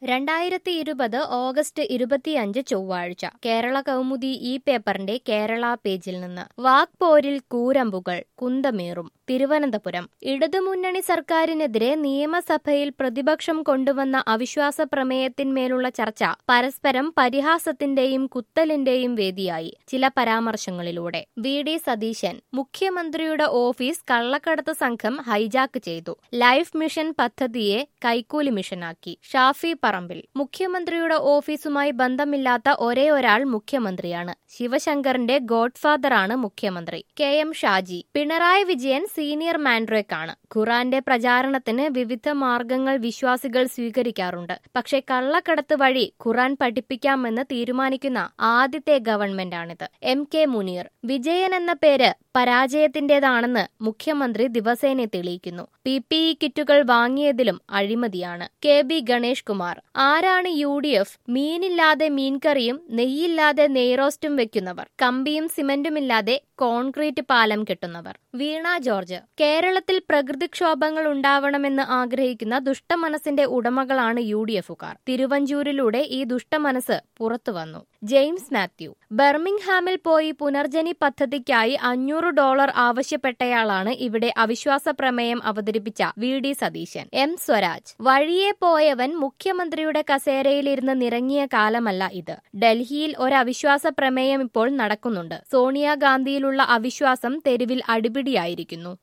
രണ്ടായിരത്തി ഇരുപത് ഓഗസ്റ്റ് ഇരുപത്തിയഞ്ച് ചൊവ്വാഴ്ച കേരള കൗമുദി ഈ പേപ്പറിന്റെ കേരള പേജിൽ നിന്ന് വാക്പോരിൽ കൂരമ്പുകൾ കുന്തമേറും തിരുവനന്തപുരം ഇടതുമുന്നണി സർക്കാരിനെതിരെ നിയമസഭയിൽ പ്രതിപക്ഷം കൊണ്ടുവന്ന അവിശ്വാസ പ്രമേയത്തിന്മേലുള്ള ചർച്ച പരസ്പരം പരിഹാസത്തിന്റെയും കുത്തലിന്റെയും വേദിയായി ചില പരാമർശങ്ങളിലൂടെ വി ഡി സതീശൻ മുഖ്യമന്ത്രിയുടെ ഓഫീസ് കള്ളക്കടത്ത് സംഘം ഹൈജാക്ക് ചെയ്തു ലൈഫ് മിഷൻ പദ്ധതിയെ കൈക്കൂലി മിഷനാക്കി ഷാഫി പറമ്പിൽ മുഖ്യമന്ത്രിയുടെ ഓഫീസുമായി ബന്ധമില്ലാത്ത ഒരേ ഒരാൾ മുഖ്യമന്ത്രിയാണ് ശിവശങ്കറിന്റെ ഗോഡ്ഫാദറാണ് മുഖ്യമന്ത്രി K M Shaji Pinarayi Vijayan senior Mandrake ആണ് ഖുറാന്റെ പ്രചാരണത്തിന് വിവിധ മാർഗങ്ങൾ വിശ്വാസികൾ സ്വീകരിക്കാറുണ്ട് പക്ഷേ കള്ളക്കടത്ത് വഴി ഖുറാൻ പഠിപ്പിക്കാമെന്ന് തീരുമാനിക്കുന്ന ആദ്യത്തെ ഗവൺമെന്റാണിത് എം കെ മുനീർ വിജയൻ എന്ന പേര് പരാജയത്തിന്റേതാണെന്ന് മുഖ്യമന്ത്രി ദിവസേന തെളിയിക്കുന്നു പി പി ഇ കിറ്റുകൾ വാങ്ങിയതിലും അഴിമതിയാണ് കെ ബി ഗണേഷ് കുമാർ ആരാണ് യു ഡി എഫ് മീനില്ലാതെ മീൻകറിയും നെയ്യില്ലാതെ നെയ്റോസ്റ്റും വെക്കുന്നവർ കമ്പിയും സിമന്റുമില്ലാതെ കോൺക്രീറ്റ് പാലം കെട്ടുന്നവർ വീണ ജോർജ് കേരളത്തിൽ പ്രകൃതിക്ഷോഭങ്ങൾ ഉണ്ടാവണമെന്ന് ആഗ്രഹിക്കുന്ന ദുഷ്ടമനസിന്റെ ഉടമകളാണ് യു ഡി എഫുകാർ തിരുവഞ്ചൂരിലൂടെ ഈ ദുഷ്ടമനസ് പുറത്തുവന്നു ജെയിംസ് മാത്യു ബർമിംഗ്ഹാമിൽ പോയി പുനർജനി പദ്ധതിക്കായി അഞ്ഞൂറ് ഡോളർ ആവശ്യപ്പെട്ടയാളാണ് ഇവിടെ അവിശ്വാസ പ്രമേയം അവതരിപ്പിച്ച V D Satheesan M Swaraj വഴിയെ പോയവൻ മുഖ്യമന്ത്രിയുടെ കസേരയിലിരുന്ന് നിറങ്ങിയ കാലമല്ല ഇത് ഡൽഹിയിൽ ഒരു അവിശ്വാസ പ്രമേയം ഇപ്പോൾ നടക്കുന്നുണ്ട് സോണിയാഗാന്ധിയിലുള്ള അവിശ്വാസം തെരുവിൽ അടിപിടിയായിരിക്കുന്നു